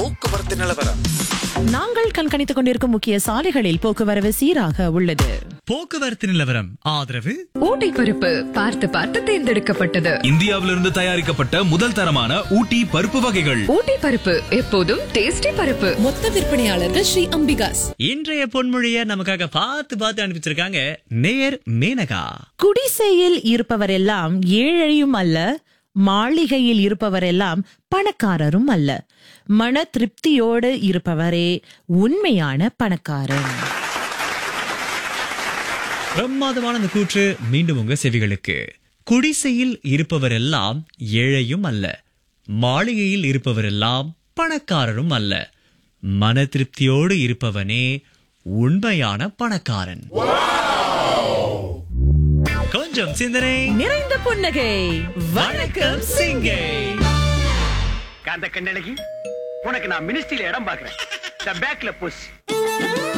போக்குவரத்து நிலவரம் நாங்கள் கண்காணித்துக் கொண்டிருக்கும் முக்கிய சாலைகளில் போக்குவரவு சீராக உள்ளது போக்குவரத்து நிலவரம் ஆதரவு ஊட்டி பருப்பு பார்த்து பார்த்து தேர்ந்தெடுக்கப்பட்டது இந்தியாவிலிருந்து தயாரிக்கப்பட்ட முதல் தரமான ஊட்டி பருப்பு வகைகள் ஊட்டி பருப்பு எப்போதும் டேஸ்டி பருப்பு மொத்த விற்பனையாளர்கள் ஸ்ரீ அம்பிகாஸ் இன்றைய பொன்மொழிய நமக்காக பார்த்து பார்த்து அனுப்பிச்சிருக்காங்க நேர் மேனகா குடிசையில் இருப்பவரெல்லாம் ஏழையும் அல்ல மாளிகையில் இருப்பவரெல்லாம் பணக்காரரும் அல்ல மன திருப்தியோடு இருப்பவரே உண்மையான பணக்காரன் பிரமாதமான அந்த கூற்று மீண்டும் உங்க செவிகளுக்கு குடிசையில் இருப்பவரெல்லாம் ஏழையும் அல்ல மாளிகையில் இருப்பவரெல்லாம் பணக்காரரும் அல்ல மன திருப்தியோடு இருப்பவனே உண்மையான பணக்காரன் கொஞ்சம் சிந்தனை நிறைந்த புன்னகை வணக்கம் சிங்கை காந்த கண்ணழகி உனக்கு நான் மினிஸ்ட்ரியில இடம் பாக்குறேன் த பேக்ல புஷ்